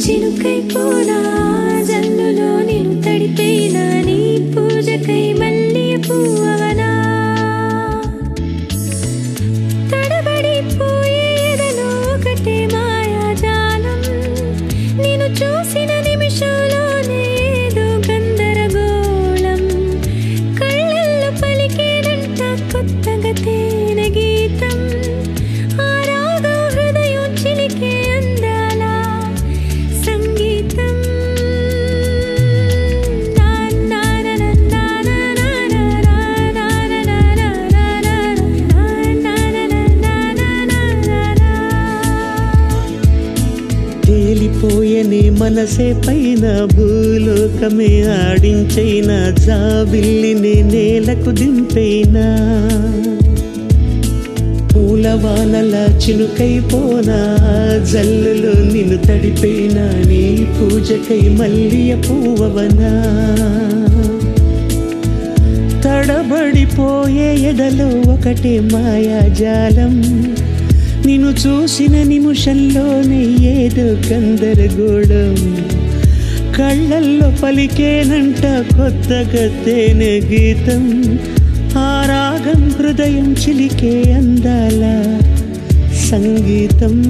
చినుకై పోనా జల్లులో నిన్ను తడిపేనా నీ పూజకై మళ్ళీ పువ్వవనా తడబడిపోయే ఎదలో ఒకటే మాయాజాలం నేను చూసిన నిమిషంలోనే ఏదో గందరగోళం కళ్ళల్లో పలికేనంట కొత్తగా తేనె గీతం ఆ రాగం హృదయం చిలికే అందాల సంగీతం నా నా నా నా నా నా నా నా నా నా నా తేలిపోయని మనసే పైన భూలోకమే ఆడించైనా జాబిల్లిని నేలకు దింపైనా పూలవానల చినుకైపోనా జల్లులో నిన్ను తడిపైనా నీ పూజకై మల్లియ పూవవనా తడబడిపోయే ఎదలో ఒకటే మాయాజాలం నిన్ను చూసిన నిమిషంలోనే ఏదో గందరగోళం కళ్ళల్లో పలికేనంట కొత్తగా తేనె గీతం ఆ రాగం హృదయం చిలికే అందాల సంగీతం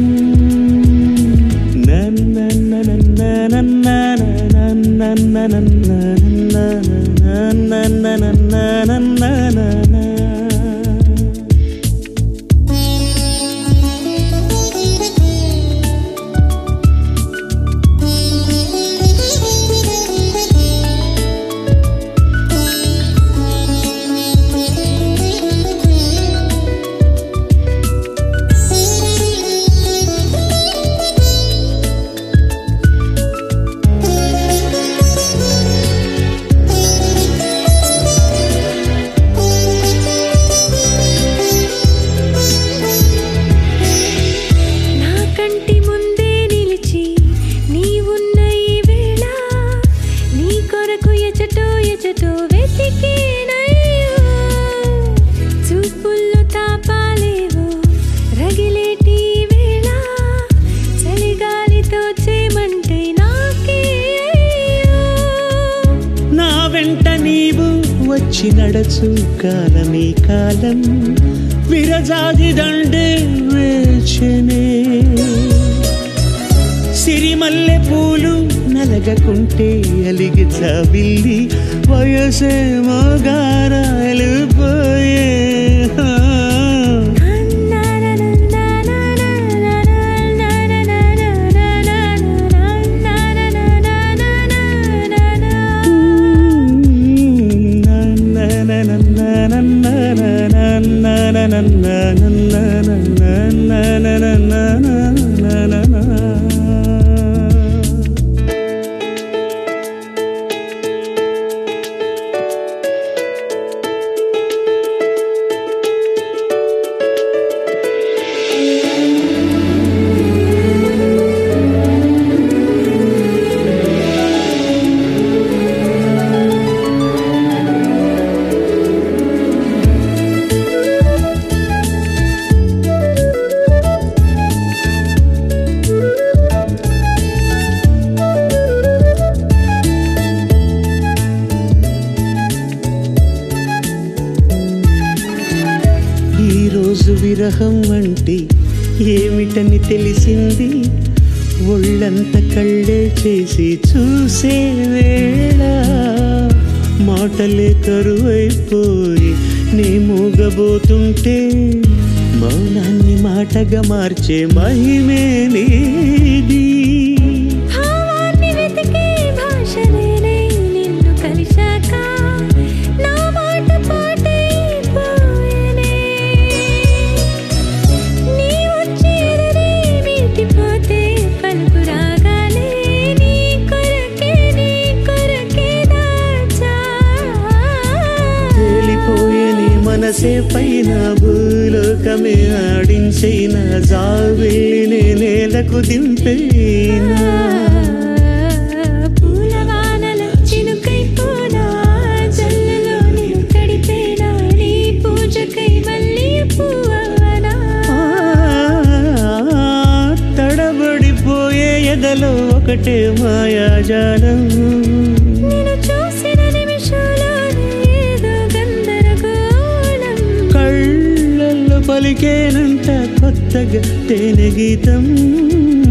నా కంటి ముందే నిలిచి నీ ఉన్న ఈ వేళ నీ కొరకు ఎచటో ఎచటో వెతికేనయ్యో చూపుల్లో తాపాలేవో రగిలేటి ఈ వేళ చలిగాలితో చేమంటే నాకే అయ్యో నా వెంట నీవు వచ్చి నడచు కాలమీ కాలం విరజాది దండే వేచనే సిరిమల్లె పూలు నలగకుంటే అలిగి చవిల్లి వయసే మగారాలు పోయే ఈ రోజు విరహం అంటే ఏమిటని తెలిసింది ఒళ్ళంత కళ్ళే చేసి చూసే వేళ మాటలే కరువైపోయి నే మూగబోతుంటే మౌనాన్ని మాటగా మార్చే మహిమే నీది భావాన్ని వెతికే భాష నేనే నిన్ను కలిశాక నా మాట పాటై పోయేనే నీ వచ్చి ఎదురే మీటిపోతే పలుకు రాగాలే నీ కొరకే నీ కొరకే దాచా తేలిపోయని మనసే పైన భూలోకమే ఆడించైన జాబిల్లిని నేలకు దింపైనా పూలవానల చినుకై పోనా జల్లులో నిన్ను తడిపేనా నీ పూజకై మళ్ళీ పువ్వవనా తడబడిపోయే ఎదలో ఒకటే మాయాజాలం నేను చూసిన నిమిషంలోనే ఏదో గందరగోళం కళ్ళల్లో పలికేనంట కొత్తగా తేనె గీతం